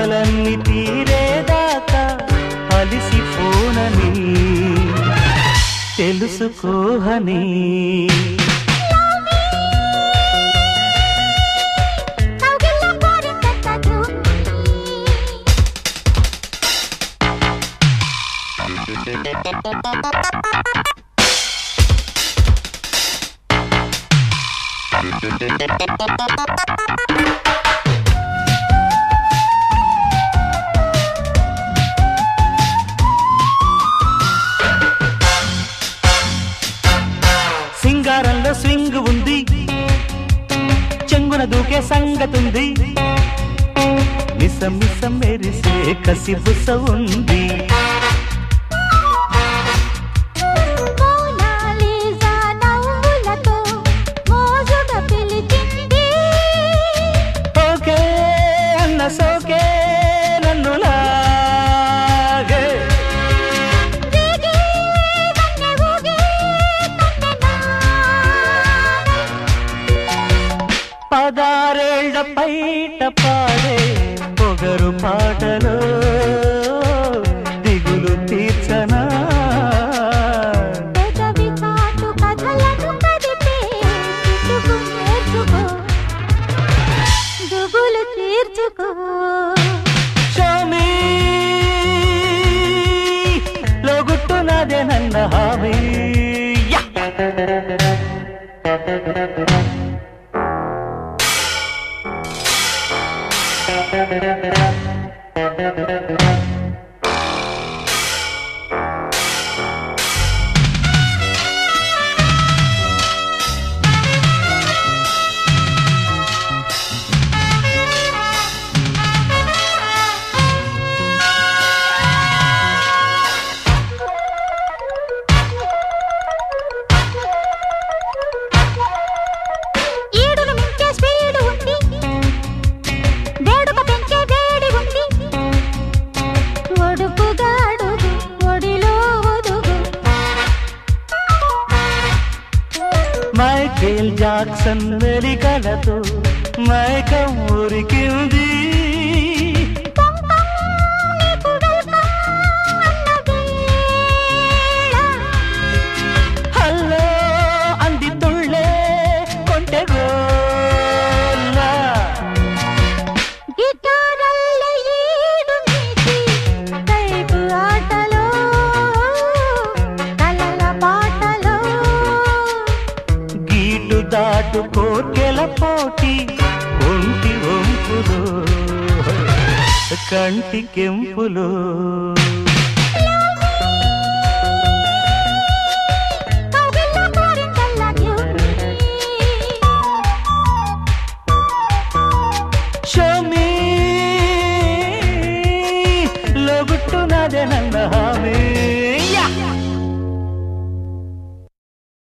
బాధలన్నీ తీరేదాకా అలిసిపోనని తెలుసుకోహని కౌగిల్లో కోరిందంత ధూళి. సింగారంలో స్వింగ్ ఉంది చెంగున దూకే సంగతుంది మిసం మిసం మెరిసే కసిబుస ఉంది మోనాలిసా నవ్వులతో మోజుగా పిలిచింది. ఓకే అన్న సోకే నన్ను లాగే దిగి వన్నె ఊగి తందనాలే. పదారేళ్ల పైట పాడే పొగరు పాటలో దిగులు తీర్చనా పెదవి చాటు కథలను కదిపే చుట్టుకు నేర్చుకో దుగులు తీర్చుకో స్వామి లోగుట్టున్నదే నన్న హామీ యా! ఈడును మించే స్పీడు ఉంది వేడుక పెంచే వేడి ఉంది ఒడుపుగా అడుగు ఒడిలో ఒదుగు మైకేల్ జాక్సన్ వెలికలతో మైకం ఉరికింది పొంపం నీకు వెల్కమ్ అన్న వేళ హల్లో అంది తుళ్ళే కొంటె గోల గిటారల్లే ఈడు నీకి కైపు ఆటలో కలల పాటలో గీటు దాటు కోర్కెల పోటీ ఒంటి వంపులో కంటి కెంపులో